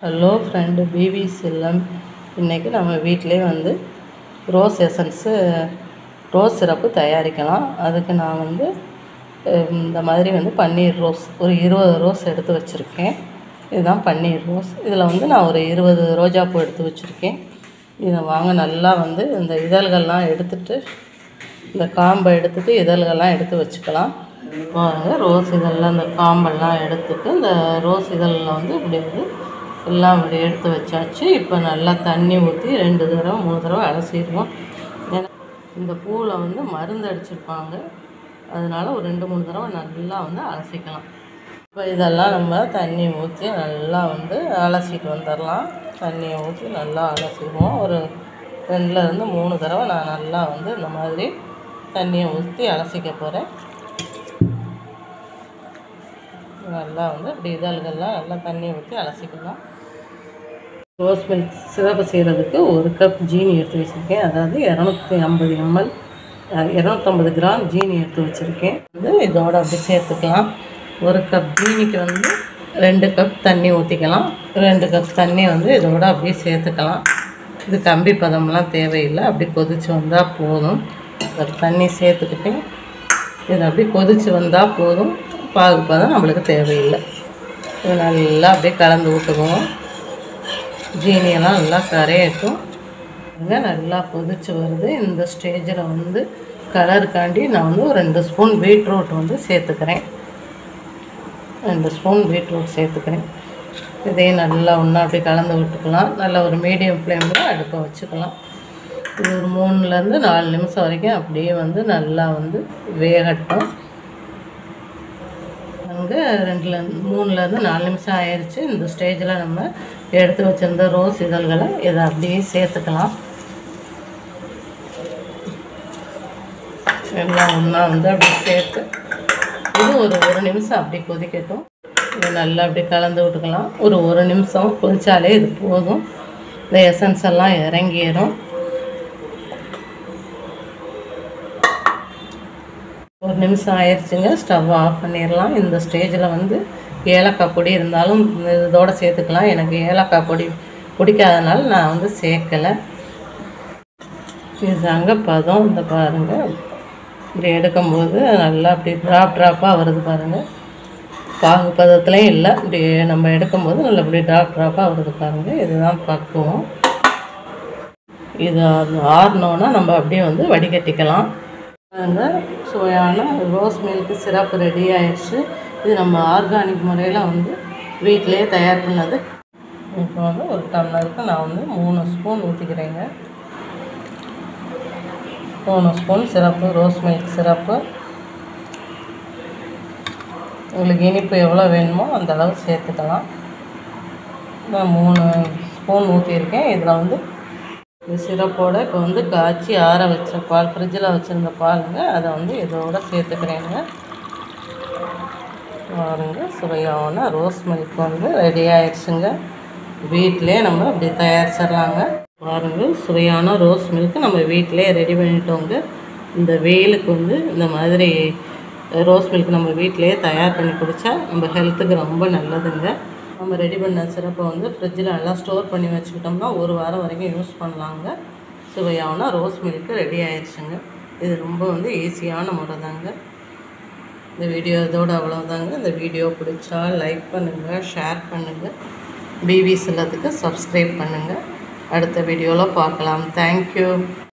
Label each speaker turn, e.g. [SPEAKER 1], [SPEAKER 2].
[SPEAKER 1] hello friend PV செல்லம் இன்றைக்கி நம்ம வீட்டிலே வந்து ரோஸ் எசன்ஸு ரோஸ் சிரப்பு தயாரிக்கலாம் அதுக்கு நான் வந்து அஹ், இந்த மாதிரி வந்து பன்னீர் ரோஸ் ஒரு இருபது ரோஸ் எடுத்து வச்சுருக்கேன் இதுதான் பன்னீர் ரோஸ் இதில் வந்து நான் ஒரு இருபது ரோஜாப்பூ எடுத்து வச்சுருக்கேன் இதை வாங்க நல்லா வந்து இந்த இதழ்கள்லாம் எடுத்துட்டு இந்த காம்பை எடுத்துட்டு இதழ்கள்லாம் எடுத்து வச்சுக்கலாம் பாருங்க ரோஸ் இதழ்லாம் இந்த காம்பெல்லாம் எடுத்துட்டு இந்த ரோஸ் இதழில் வந்து இப்படி வந்து எல்லாம் இப்படி எடுத்து வச்சாச்சு இப்போ நல்லா தண்ணி ஊற்றி ரெண்டு தடவை மூணு தடவை அலசிடுவோம் ஏன்னா இந்த பூவில் வந்து மருந்து அடிச்சிருப்பாங்க அதனால ஒரு ரெண்டு மூணு தடவை நல்லா வந்து அலசிக்கலாம் இப்போ இதெல்லாம் நம்ம தண்ணி ஊற்றி நல்லா வந்து அலசிட்டு வந்துடலாம் தண்ணியை ஊற்றி நல்லா அலசிடுவோம் ஒரு ரெண்டுலேருந்து மூணு தடவை நான் நல்லா வந்து இந்த மாதிரி தண்ணியை ஊற்றி அலசிக்க போகிறேன் நல்லா வந்து இப்படி இதழ்கள்லாம் நல்லா தண்ணியை ஊற்றி அலசிக்கலாம் ரோஸ் மில்க் சிறப்பு செய்கிறதுக்கு ஒரு கப் ஜீனி எடுத்து வச்சுருக்கேன் அதாவது இரநூத்தி ஐம்பது எம்எல் இரநூத்தம்பது கிராம் ஜீனி எடுத்து வச்சுருக்கேன் வந்து இதோட அப்படி சேர்த்துக்கலாம் ஒரு கப் ஜீனிக்கு வந்து ரெண்டு கப் தண்ணி ஊற்றிக்கலாம் ரெண்டு கப் தண்ணி வந்து இதோட அப்படியே சேர்த்துக்கலாம் இது கம்பி பதம்லாம் தேவையில்லை அப்படி கொதிச்சு வந்தால் போதும் ஒரு தண்ணி சேர்த்துக்கிட்டு இது அப்படி கொதிச்சு வந்தால் போதும் பாகு பதம் நம்மளுக்கு தேவையில்லை இது நல்லா அப்படியே கலந்து விட்டுக்குவோம் ஜீனியெல்லாம் நல்லா கரையட்டும் இங்க நல்லா கொதிச்சு வருது இந்த ஸ்டேஜில் வந்து கலருக்காண்டி நான் வந்து ஒரு ரெண்டு ஸ்பூன் பீட்ரூட் வந்து சேர்த்துக்கிறேன் ரெண்டு ஸ்பூன் பீட்ரூட் சேர்த்துக்கிறேன் இதையும் நல்லா ஒன்றா அப்படியே கலந்து விட்டுக்கலாம் நல்லா ஒரு மீடியம் ஃப்ளேமில் அடுப்பை வச்சுக்கலாம் இது ஒரு மூணுலேருந்து நாலு நிமிஷம் வரைக்கும் அப்படியே வந்து நல்லா வந்து வேகட்டும் அங்கே ரெண்டுல மூணுலேருந்து நாலு நிமிஷம் ஆயிடுச்சு இந்த ஸ்டேஜில் நம்ம எடுத்து வச்சிருந்த ரோஸ் இதழ்களை இதை அப்படியே சேர்த்துக்கலாம் எல்லாம் ஒன்றா வந்து அப்படியே சேர்த்து இது ஒரு ஒரு நிமிஷம் அப்படியே கொதிக்கட்டும் இதை நல்லா அப்படியே கலந்து விட்டுக்கலாம் ஒரு ஒரு நிமிஷம் கொதிச்சாலே இது போதும் இந்த எசன்ஸ் எல்லாம் இறங்கிடும் ஒரு நிமிஷம் ஆயிடுச்சுங்க ஸ்டவ் ஆஃப் பண்ணிடலாம் இந்த ஸ்டேஜில் வந்து ஏலக்காய் பொடி இருந்தாலும் இதோட சேர்த்துக்கலாம் எனக்கு ஏலக்காய் பொடி பிடிக்காதனால நான் வந்து சேர்க்கலை இதுதாங்க பதம் இந்த பாருங்கள் இப்படி எடுக்கும்போது நல்லா அப்படி ட்ராப் ட்ராப்பாக வருது பாருங்கள் பாகு பதத்துலேயும் இல்லை இப்படி நம்ம எடுக்கும்போது நல்லா இப்படி ட்ராப் ட்ராப்பாக வருது பாருங்கள் இதுதான் பக்குவம் இது ஆறினோன்னா நம்ம அப்படியே வந்து வடிகட்டிக்கலாம் பாருங்க சுவையான ரோஸ் மில்க் சிரப்பு ரெடி ஆயிடுச்சு இது நம்ம ஆர்கானிக் முறையில் வந்து வீட்டிலேயே தயார் பண்ணது இப்போ வந்து ஒரு டம்ளருக்கு நான் வந்து மூணு ஸ்பூன் ஊற்றிக்கிறேங்க மூணு spoon syrup rose milk syrup உங்களுக்கு இனிப்பு எவ்வளோ வேணுமோ அந்த அளவு சேர்த்துக்கலாம் நான் மூணு ஸ்பூன் ஊற்றியிருக்கேன் இதில் வந்து இந்த சிரப்போட இப்போ வந்து காய்ச்சி ஆற வச்ச பால் ஃப்ரிட்ஜில் வச்சுருந்த பாலுங்க அதை வந்து இதோட சேர்த்துக்கிறேங்க பாருங்க சுவையான ரோஸ் மில்க் வந்து ரெடி ஆயிடுச்சுங்க வீட்டிலே நம்ம அப்படி தயாரிச்சிடலாங்க பாருங்க சுவையான ரோஸ் மில்க் நம்ம வீட்டிலே ரெடி பண்ணிட்டோங்க இந்த வெயிலுக்கு வந்து இந்த மாதிரி ரோஸ் மில்க் நம்ம வீட்டிலேயே தயார் பண்ணி குடித்தா நம்ம ஹெல்த்துக்கு ரொம்ப நல்லதுங்க நம்ம ரெடி பண்ண சிறப்பை வந்து ஃப்ரிட்ஜில் நல்லா ஸ்டோர் பண்ணி வச்சுக்கிட்டோம்னா ஒரு வாரம் வரைக்கும் யூஸ் பண்ணலாங்க சுவையான ரோஸ் மில்க்கு ரெடி ஆயிடுச்சுங்க இது ரொம்ப வந்து ஈஸியான முறை தாங்க இந்த வீடியோ இதோட அவ்வளோதாங்க இந்த வீடியோ பிடிச்சா லைக் பண்ணுங்கள் ஷேர் பண்ணுங்கள் பிவி செல்லத்துக்கு சப்ஸ்கிரைப் பண்ணுங்கள் அடுத்த வீடியோவில் பார்க்கலாம் தேங்க்யூ